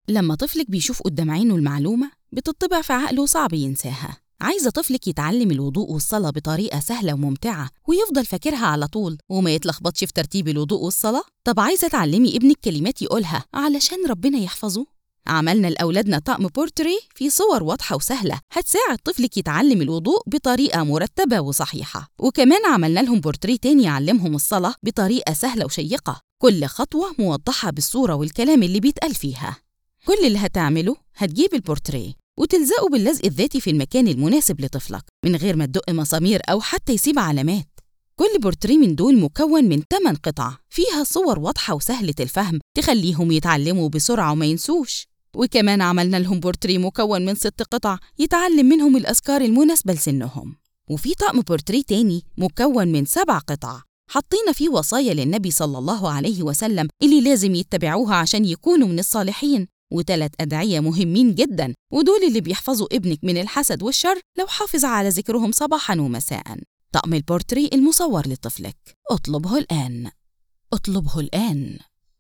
لما طفلك بيشوف قدام عينه المعلومة بتطبع في عقله صعب ينساها عايزة طفلك يتعلم الوضوء والصلاة بطريقة سهلة وممتعة ويفضل فاكرها على طول وما يتلخبطش في ترتيب الوضوء والصلاة طب عايزة تعلمي ابنك كلمات يقولها علشان ربنا يحفظه عملنا لأولادنا طقم بورتري في صور واضحة وسهلة هتساعد طفلك يتعلم الوضوء بطريقة مرتبة وصحيحة وكمان عملنا لهم بورتري تاني يعلمهم الصلاة بطريقة سهلة وشيقة كل خطوة موضحة بالصورة والكلام اللي بيتقال فيها كل اللي هتعمله هتجيب البورتريه وتلزقه باللزق الذاتي في المكان المناسب لطفلك من غير ما تدق مسامير أو حتى يسيب علامات كل بورتريه من دول مكون من 8 قطع فيها صور واضحة وسهلة الفهم تخليهم يتعلموا بسرعة وما ينسوش وكمان عملنا لهم بورتريه مكون من ست قطع يتعلم منهم الأذكار المناسبة لسنهم وفي طقم بورتريه تاني مكون من سبع قطع حطينا فيه وصايا للنبي صلى الله عليه وسلم اللي لازم يتبعوها عشان يكونوا من الصالحين وثلاث أدعية مهمين جدا ودول اللي بيحفظوا ابنك من الحسد والشر لو حافظ على ذكرهم صباحا ومساء طقم البورتري المصور لطفلك اطلبه الآن اطلبه الآن